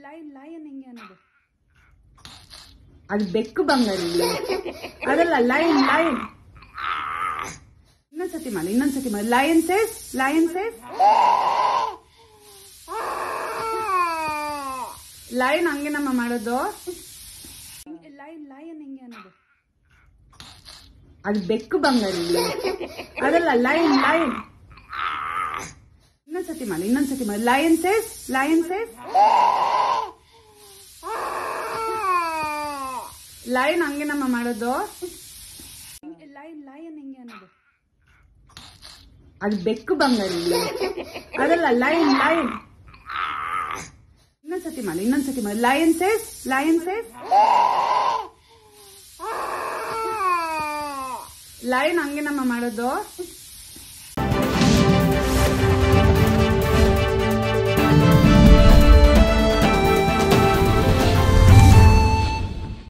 line lion ಹೆಂಗೆ ಅನ್ನೋದು ಅದು ಬೆಕ್ಕು ಬಂಗಾರಿ ಅದಲ್ಲ ಲಯನ್ ಲಯನ್ ಇನ್ನೊಂದ್ಸತಿ ಮಾಡಿ ಇನ್ನೊಂದ್ಸತಿ ಮಾಡಿ lion says lion says lion ಹಂಗೆ ನಮ್ಮ ಮಾಡೋದು ಲೈನ್ ಲಯನ್ ಹೆಂಗೆ ಅನ್ನೋದು ಅದು ಬೆಕ್ಕು ಬಂಗಾರಿ ಅದಲ್ಲ ಲಯನ್ ಲಯನ್ ಇನ್ನೊಂದ್ಸತಿ ಮಾಡಿ ಇನ್ನೊಂದ್ಸತಿ ಮಾಡಿ lion says lion says lion ಹಂಗೆ ನಮ್ಮ ಮಾಡೋದು ಲೈನ್ ಲಯನ್ ಹೆಂಗೆ ಅನ್ನೋದು ಅದು ಬೆಕ್ಕು ಬಂಗಾರಿ ಅದಲ್ಲ ಲಯನ್ ಲಯನ್ ಇನ್ನೊಂದ್ಸತಿ ಮಾಡಿ ಇನ್ನೊಂದ್ಸತಿ ಮಾಡಿ lion says lion says lion ಹಂಗೆ ನಮ್ಮ ಮಾಡೋದು